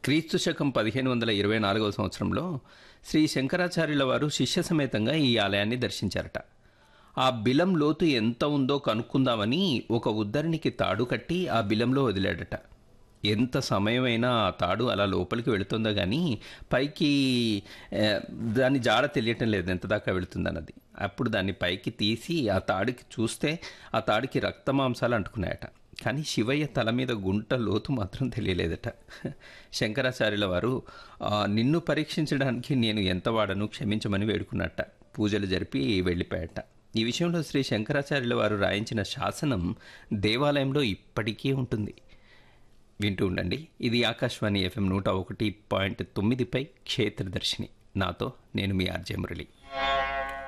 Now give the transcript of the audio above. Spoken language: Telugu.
క్రీస్తు శకం పదిహేను వందల ఇరవై నాలుగవ సంవత్సరంలో శ్రీ శంకరాచార్యుల వారు శిష్య సమేతంగా ఈ ఆలయాన్ని దర్శించారట ఆ బిలం లోతు ఎంత ఉందో కనుక్కుందామని ఒక ఉద్దరినికి తాడు కట్టి ఆ బిలంలో వదిలాడట ఎంత సమయమైనా ఆ తాడు అలా లోపలికి వెళుతుందో కానీ పైకి ఆ, దాని జాడ తెలియటం లేదు ఎంత దాకా వెళుతుందన్నది అప్పుడు దాన్ని పైకి తీసి ఆ తాడుకి చూస్తే ఆ తాడుకి రక్తమాంసాలు అంటుకున్నాయట కానీ శివయ్య తల మీద గుంట లోతు మాత్రం తెలియలేదట శంకరాచార్యుల వారు "ఆ, నిన్ను పరీక్షించడానికి నేను ఎంత వాడను క్షమించమని వేడుకున్నట్ట పూజలు జరిపి వెళ్ళిపోయాట ఈ విషయంలో శ్రీ శంకరాచార్యుల వారు రాయించిన శాసనం దేవాలయంలో ఇప్పటికీ ఉంటుంది వింటూ ఉండండి ఇది ఆకాశవాణి ఎఫ్ఎం నూట ఒకటి పాయింట్ తొమ్మిదిపై క్షేత్రదర్శిని నాతో నేను మీ ఆర్జే మురళి